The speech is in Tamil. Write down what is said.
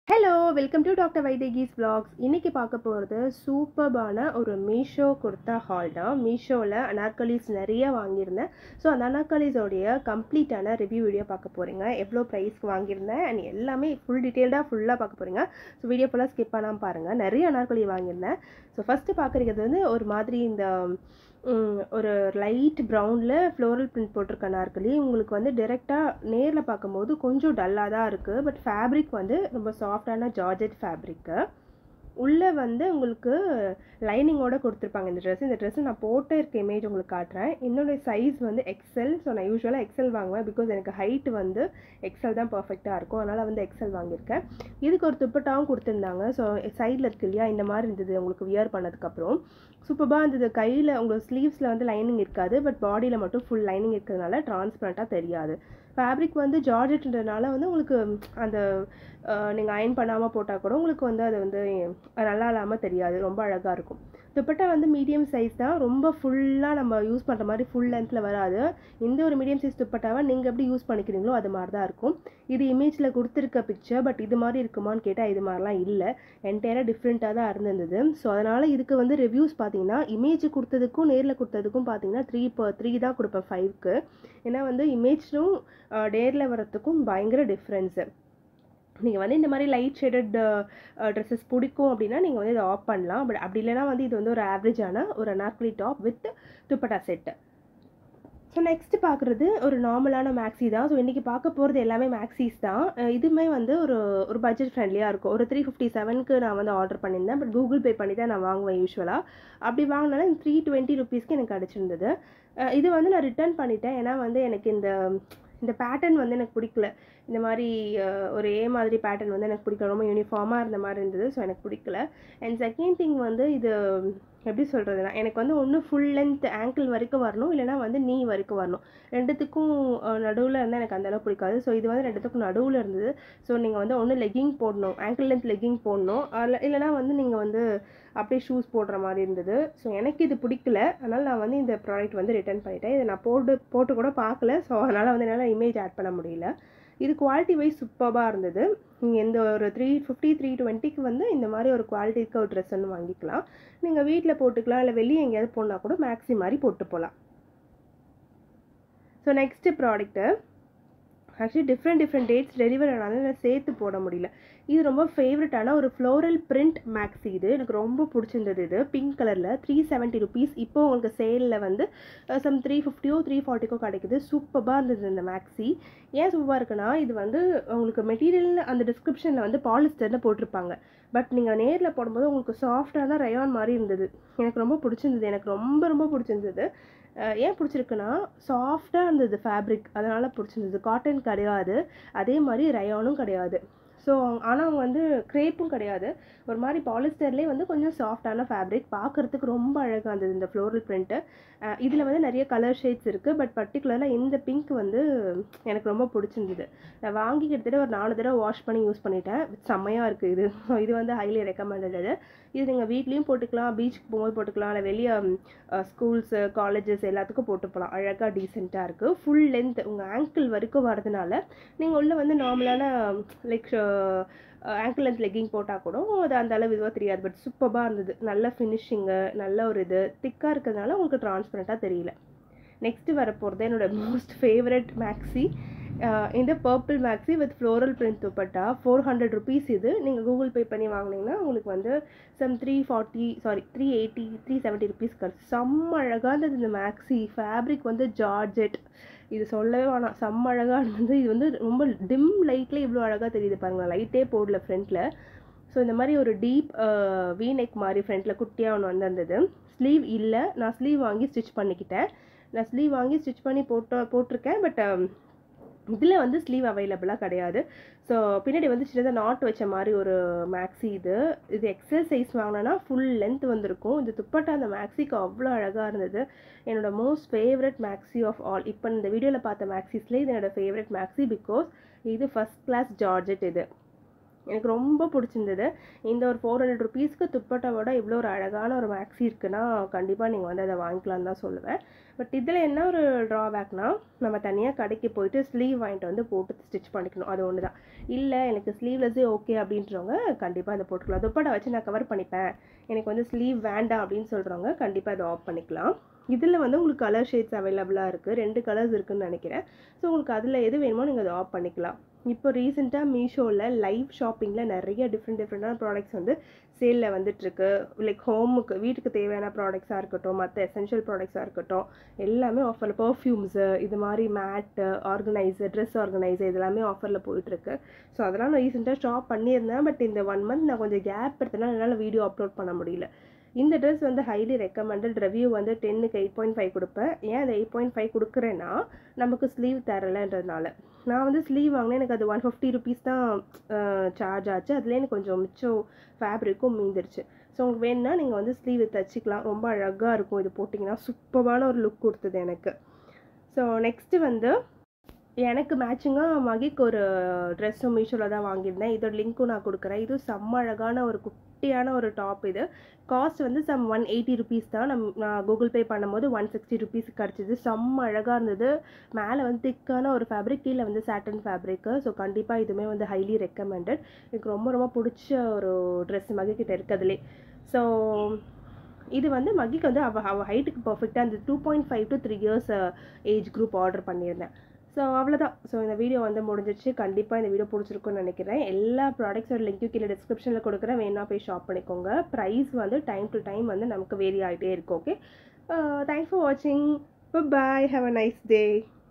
hello welcome to doctor Vaidehi's vlogs இன்னைக்கு பார்க்க போகிறது சூப்பர்பான ஒரு மீஷோ குர்த்தா ஹால் தான் மீஷோவில் அனார்கலிஸ் நிறைய வாங்கியிருந்தேன் ஸோ அந்த அனார்கலிஸோடைய கம்ப்ளீட்டான ரிவ்யூ வீடியோ பார்க்க போகிறீங்க எவ்வளோ ப்ரைஸ்க்கு வாங்கியிருந்தேன் அண்ட் எல்லாமே ஃபுல் டீட்டெயில்டாக ஃபுல்லாக பார்க்க போகிறீங்க ஸோ வீடியோ ஃபுல்லாக ஸ்கிப் பண்ணாமல் பாருங்கள் நிறைய அனார்கலி வாங்கியிருந்தேன் ஸோ ஃபஸ்ட்டு பார்க்குறது வந்து ஒரு மாதிரி இந்த ம், ஒரு லைட் ப்ரௌனில் ஃப்ளோரல் பிரிண்ட் போட்டிருக்க நாற்களி உங்களுக்கு வந்து டிரெக்டாக நேரில் பார்க்கும்போது கொஞ்சம் டல்லாக தான் இருக்குது பட் ஃபேப்ரிக் வந்து ரொம்ப சாஃப்டான ஜார்ஜெட் ஃபேப்ரிக்கு உள்ளே வந்து உங்களுக்கு லைனிங்கோட கொடுத்துருப்பாங்க இந்த ட்ரெஸ் இந்த ட்ரெஸ் நான் போட்டு இருக்க இமேஜ் உங்களுக்கு காட்டுறேன் என்னோட சைஸ் வந்து எக்ஸல் ஸோ நான் யூஸ்வலாக எக்ஸல் வாங்குவேன் பிகாஸ் எனக்கு ஹைட் வந்து எக்ஸல் தான் பர்ஃபெக்டாக இருக்கும் அதனால் வந்து எக்ஸல் வாங்கியிருக்கேன் இதுக்கு ஒரு துப்பட்டாவும் கொடுத்துருந்தாங்க ஸோ சைடில் இருக்கு இல்லையா இந்த மாதிரி இருந்தது உங்களுக்கு வியர் பண்ணதுக்கப்புறம் சூப்பராக இருந்தது கையில் உங்களுக்கு ஸ்லீவ்ஸில் வந்து லைனிங் இருக்காது பட் பாடியில் மட்டும் ஃபுல் லைனிங் இருக்கிறதுனால டிரான்ஸ்பரண்ட்டாக தெரியாது ஃபேப்ரிக் வந்து ஜார்ஜெட்ன்றதுனால வந்து உங்களுக்கு ம், அந்த நீங்கள் அயன் பண்ணாமல் போட்டால் கூட உங்களுக்கு வந்து அது வந்து அஹ், நல்லா இல்லாமல் தெரியாது ரொம்ப அழகாக இருக்கும் துப்பட்டா வந்து மீடியம் சைஸ் தான் ரொம்ப ஃபுல்லாக நம்ம யூஸ் பண்ணுற மாதிரி ஃபுல் லென்த்தில் வராது இந்த ஒரு மீடியம் சைஸ் துப்பட்டாவை நீங்கள் எப்படி யூஸ் பண்ணிக்கிறீங்களோ அது மாதிரி தான் இருக்கும் இது இமேஜில் கொடுத்துருக்க பிக்சர் பட் இது மாதிரி இருக்குமான்னு கேட்டால் இது மாதிரிலாம் இல்லை என்டையராக டிஃப்ரெண்ட்டாக தான் இருந்திருந்தது ஸோ அதனால் இதுக்கு வந்து ரிவ்யூஸ் பார்த்தீங்கன்னா இமேஜ் கொடுத்ததுக்கும் நேரில் கொடுத்ததுக்கும் பார்த்தீங்கன்னா த்ரீ பர் த்ரீ தான் கொடுப்பேன் ஃபைவ்க்கு ஏன்னா வந்து இமேஜும் நேரில் வரத்துக்கும் பயங்கர டிஃப்ரென்ஸு நீங்கள் வந்து இந்த மாதிரி லைட் ஷேடட் ட்ரெஸ்ஸஸ் பிடிக்கும் அப்படின்னா நீங்கள் வந்து இதை ஆஃப் பண்ணலாம் பட் அப்படி இல்லைனா வந்து இது வந்து ஒரு ஆவரேஜான ஒரு Anarkali top with dupatta set so next பார்க்குறது ஒரு நார்மலான மேக்ஸி தான் ஸோ இன்றைக்கி பார்க்க போகிறது எல்லாமே மேக்ஸிஸ் தான் அஹ் இதுவுமே வந்து ஒரு ஒரு பட்ஜெட் ஃப்ரெண்ட்லியாக இருக்கும் ஒரு த்ரீ ஃபிஃப்டி செவனுக்கு நான் வந்து ஆர்டர் பண்ணியிருந்தேன் பட் கூகுள் பே பண்ணி தான் நான் வாங்குவேன் யூஸ்வலாக அப்படி வாங்கினாலும் த்ரீ டுவெண்ட்டி ருபீஸ்க்கு எனக்கு கிடச்சிருந்தது அஹ் இது வந்து நான் ரிட்டர்ன் பண்ணிட்டேன் ஏன்னா வந்து எனக்கு இந்த இந்த பேட்டர்ன் வந்து எனக்கு பிடிக்கல இந்த மாதிரி அஹ், ஒரு ஏ மாதிரி பேட்டர்ன் வந்து எனக்கு பிடிக்கல ரொம்ப யூனிஃபார்மாக இருந்த மாதிரி இருந்தது ஸோ எனக்கு பிடிக்கல அண்ட் செகண்ட் திங் வந்து இது எப்படி சொல்கிறதுனா எனக்கு வந்து ஒன்று ஃபுல் லென்த் ஆங்கிள் வரைக்கும் வரணும் இல்லைனா வந்து நீ வரைக்கும் வரணும் ரெண்டுத்துக்கும் நடுவில் இருந்தால் எனக்கு அந்த அளவு பிடிக்காது ஸோ இது வந்து ரெண்டுத்துக்கும் நடுவில் இருந்தது ஸோ நீங்கள் வந்து ஒன்று லெக்கிங் போடணும் ஆங்கிள் லென்த் லெக்கிங் போடணும் அல்ல இல்லைனா வந்து நீங்கள் வந்து அப்படியே ஷூஸ் போடுற மாதிரி இருந்தது ஸோ எனக்கு இது பிடிக்கல அதனால் நான் வந்து இந்த ப்ராடக்ட் வந்து ரிட்டர்ன் பண்ணிட்டேன் இதை நான் போட்டு போட்டு கூட பார்க்கல ஸோ அதனால் வந்து என்னால் இமேஜ் ஆட் பண்ண முடியல இது குவாலிட்டி வைஸ் சூப்பராக இருந்தது நீங்கள் இந்த ஒரு த்ரீ ஃபிஃப்டி த்ரீ டுவெண்ட்டிக்கு வந்து இந்த மாதிரி ஒரு குவாலிட்டி இருக்க ஒரு ட்ரெஸ் ஒன்று வாங்கிக்கலாம் நீங்கள் வீட்டில் போட்டுக்கலாம் இல்லை வெளியே எங்கேயாவது போனால் கூட மேக்ஸி மாதிரி போட்டு போகலாம் so next product actually different different dates delivery ஆனாலும் நான் சேர்த்து போட முடியல இது ரொம்ப ஃபேவரட்டான ஒரு ஃப்ளோரல் பிரிண்ட் மேக்ஸி இது எனக்கு ரொம்ப பிடிச்சிருந்தது இது பிங்க் கலரில் த்ரீ செவன்ட்டி ருபீஸ் இப்போ உங்களுக்கு சேலில் வந்து சம் த்ரீ ஃபிஃப்டியோ த்ரீ ஃபார்ட்டிக்கோ கிடைக்குது சூப்பராக இருந்தது இந்த மேக்ஸி ஏன் சூப்பராக இருக்குன்னா இது வந்து உங்களுக்கு மெட்டீரியல் அந்த டிஸ்கிரிப்ஷனில் வந்து பாலிஸ்டர்னு போட்டிருப்பாங்க பட் நீங்கள் நேரில் போடும்போது உங்களுக்கு சாஃப்டான ரயான் மாதிரி இருந்தது எனக்கு ரொம்ப பிடிச்சிருந்தது எனக்கு ரொம்ப ரொம்ப பிடிச்சிருந்தது அஹ் ஏன் பிடிச்சிருக்குன்னா சாஃப்டாக இருந்தது ஃபேப்ரிக் அதனால் பிடிச்சிருந்தது காட்டன் கிடையாது அதே மாதிரி ரயானும் கிடையாது ஸோ ஆனால் அவங்க வந்து க்ரேப்பும் கிடையாது ஒரு மாதிரி பாலிஸ்டர்லேயே வந்து கொஞ்சம் சாஃப்டான ஃபேப்ரிக் பார்க்குறதுக்கு ரொம்ப அழகாக இருந்தது இந்த ஃப்ளோரல் பிரிண்ட்டு இதில் வந்து நிறைய கலர் ஷேட்ஸ் இருக்குது பட் பர்டிகுலராக இந்த பிங்க் வந்து எனக்கு ரொம்ப பிடிச்சிருந்தது நான் வாங்கி கிட்டத்தட்ட ஒரு நாலு தடவை வாஷ் பண்ணி யூஸ் பண்ணிட்டேன் செம்மையாக இருக்குது இது ஸோ இது வந்து ஹைலி ரெக்கமெண்டட் இது நீங்கள் வீட்லேயும் போட்டுக்கலாம் பீச்சுக்கு போகும்போது போட்டுக்கலாம் இல்லை வெளியே ஸ்கூல்ஸு காலேஜஸ் எல்லாத்துக்கும் போட்டு போகலாம் அழகாக டீசெண்டாக இருக்குது ஃபுல் லென்த் உங்கள் ஆங்கிள் வரைக்கும் வரதுனால நீங்கள் உள்ள வந்து நார்மலான லைக் ஆங்கிள் லென்த் லெக்கிங் போட்டால் கூட அது அந்த அளவு இதுவாக தெரியாது பட் சூப்பராக இருந்தது நல்ல ஃபினிஷிங்கு நல்ல ஒரு இது திக்காக இருக்கிறதுனால உங்களுக்கு டிரான்ஸ்பரண்ட்டாக தெரியல நெக்ஸ்ட்டு வரப்போகிறது என்னோட மோஸ்ட் ஃபேவரட் மேக்ஸி இந்த purple maxi with floral print dupatta four hundred rupees இது நீங்கள் கூகுள் பே பண்ணி வாங்குனீங்கன்னா உங்களுக்கு வந்து some three forty sorry three eighty three seventy rupees கிடச்சி செம்ம அழகாக இருந்தது இந்த மேக்ஸி ஃபேப்ரிக் வந்து ஜார்ஜெட் இது சொல்லவே வேணாம் செம்ம அழகாக இருந்தது இது வந்து ரொம்ப டிம் லைட்டில் இவ்வளோ அழகாக தெரியுது பாருங்களேன் லைட்டே போடல ஃப்ரண்ட்டில் ஸோ இந்த மாதிரி ஒரு டீப் வீ நெக் மாதிரி ஃப்ரண்ட்டில் குட்டியாக ஒன்று வந்திருந்தது ஸ்லீவ் இல்லை நான் ஸ்லீவ் வாங்கி ஸ்டிச் பண்ணிக்கிட்டேன் நான் ஸ்லீவ் வாங்கி ஸ்டிச் பண்ணி போட்டு போட்டிருக்கேன் பட் இதில் வந்து ஸ்லீவ் அவைலபிளாக கிடையாது ஸோ பின்னாடி வந்து சின்னதாக நாட் வச்ச மாதிரி ஒரு மேக்ஸி இது இது எக்ஸல் சைஸ் வாங்கினேன்னா ஃபுல் லென்த் வந்திருக்கும் இந்த துப்பட்டா அந்த மேக்ஸிக்கு அவ்வளோ அழகாக இருந்தது என்னோட most favourite maxi of all இப்போ இந்த வீடியோவில் பார்த்த மேக்ஸிஸ்லேயே இது என்னோட ஃபேவரட் மேக்ஸி பிகாஸ் இது ஃபஸ்ட் கிளாஸ் ஜார்ஜெட் இது எனக்கு ரொம்ப பிடிச்சிருந்தது இந்த ஒரு ஃபோர் ஹண்ட்ரட் ருபீஸ்க்கு துப்பட்டாவோட இவ்வளோ ஒரு அழகான ஒரு மேக்ஸி இருக்குன்னா கண்டிப்பாக நீங்கள் வந்து அதை வாங்கிக்கலாம்னு தான் சொல்லுவேன் பட் இதில் என்ன ஒரு ட்ராபேக்னா நம்ம தனியாக கடைக்கு போயிட்டு ஸ்லீவ் வாங்கிட்டு வந்து போட்டு ஸ்டிச் பண்ணிக்கணும் அது ஒன்று தான் இல்லை எனக்கு ஸ்லீவ்லெஸ்ஸே ஓகே அப்படின்றவங்க கண்டிப்பாக அதை போட்டுக்கலாம் துப்பட்டா வச்சு நான் கவர் பண்ணிப்பேன் எனக்கு வந்து ஸ்லீவ் வேண்டாம் அப்படின்னு சொல்கிறவங்க கண்டிப்பாக அதை ஆஃப் பண்ணிக்கலாம் இதில் வந்து உங்களுக்கு கலர் ஷேட்ஸ் அவைலபிளாக இருக்குது ரெண்டு கலர்ஸ் இருக்குன்னு நினைக்கிறேன் ஸோ உங்களுக்கு அதில் எது வேணுமோ நீங்கள் அதை ஆஃப் பண்ணிக்கலாம் இப்போ ரீசெண்டாக மீஷோவில் லைவ் ஷாப்பிங்கில் நிறைய டிஃப்ரெண்ட் டிஃப்ரெண்டான ப்ராடக்ட்ஸ் வந்து சேலில் வந்துட்டுருக்கு லைக் ஹோமுக்கு வீட்டுக்கு தேவையான ப்ராடக்ட்ஸாக இருக்கட்டும் மற்ற எசென்ஷியல் ப்ராடக்ட்ஸாக இருக்கட்டும் எல்லாமே ஆஃபரில் பர்ஃப்யூம்ஸு இது மாதிரி மேட்டு ஆர்கனைசர் ட்ரெஸ் ஆர்கனைசர் இது எல்லாமே ஆஃபரில் போயிட்டுருக்கு ஸோ அதெல்லாம் நான் ரீசெண்டாக ஷாப் பண்ணியிருந்தேன் பட் இந்த ஒன் மந்த் நான் கொஞ்சம் கேப் எடுத்தனால என்னால் வீடியோ அப்லோட் பண்ண முடியல இந்த ட்ரெஸ் வந்து ஹைலி ரெக்கமெண்டட் ரிவ்யூ வந்து டென்னுக்கு எயிட் பாயிண்ட் ஃபைவ் கொடுப்பேன் ஏன் அதை எயிட் பாயிண்ட் ஃபைவ் கொடுக்குறேன்னா நமக்கு ஸ்லீவ் தரலைன்றதுனால நான் வந்து ஸ்லீவ் வாங்கினேன் எனக்கு அது ஒன் ஃபிஃப்டி ருபீஸ் தான் சார்ஜ் ஆச்சு அதுலேயே எனக்கு கொஞ்சம் மிச்சம் ஃபேப்ரிக்கும் மீந்துருச்சு ஸோ உங்களுக்கு வேணும்னா நீங்கள் வந்து ஸ்லீவ் தச்சுக்கலாம் ரொம்ப அழகாக இருக்கும் இது போட்டிங்கன்னா சூப்பரான ஒரு லுக் கொடுத்தது எனக்கு ஸோ நெக்ஸ்ட்டு வந்து எனக்கு மேட்சிங்காக மகிக்கு ஒரு ட்ரெஸ்ஸும் மீஷோவில் தான் வாங்கியிருந்தேன் இதோட லிங்க்கும் நான் கொடுக்குறேன் இது செம்ம அழகான ஒரு குட்டியான ஒரு டாப் இது காஸ்ட் வந்து சம் ஒன் எயிட்டி ருபீஸ் தான் நம் நான் கூகுள் பே பண்ணும்போது ஒன் சிக்ஸ்டி ருபீஸ் கிடச்சிது செம்ம அழகாக இருந்தது மேலே வந்து திக்கான ஒரு ஃபேப்ரிக் கீழே வந்து சாட்டன் ஃபேப்ரிக்கு ஸோ கண்டிப்பாக இதுவுமே வந்து ஹைலி ரெக்கமெண்டட் எனக்கு ரொம்ப ரொம்ப பிடிச்ச ஒரு ட்ரெஸ் மகிக்கிட்ட இருக்கிறதுலே ஸோ இது வந்து மகிக்கு வந்து அவள் அவள் ஹைட்டுக்கு பர்ஃபெக்டாக அந்த two point five to three years age group order பண்ணியிருந்தேன் ஸோ அவ்வளோதான் ஸோ இந்த வீடியோ வந்து முடிஞ்சிச்சு கண்டிப்பாக இந்த வீடியோ பிடிச்சிருக்குன்னு நினைக்கிறேன் எல்லா ப்ராடக்ட்ஸோட லிங்க்கும் கீழே டிஸ்கிரிப்ஷனில் கொடுக்குறேன் வேணா போய் ஷாப் பண்ணிக்கோங்க ப்ரைஸ் வந்து டைம் டு டைம் வந்து நமக்கு வேரி ஆகிட்டே இருக்கும் ஓகே தேங்க்ஸ் ஃபார் வாட்சிங் பாய் ஹாவ் அ நைஸ் டே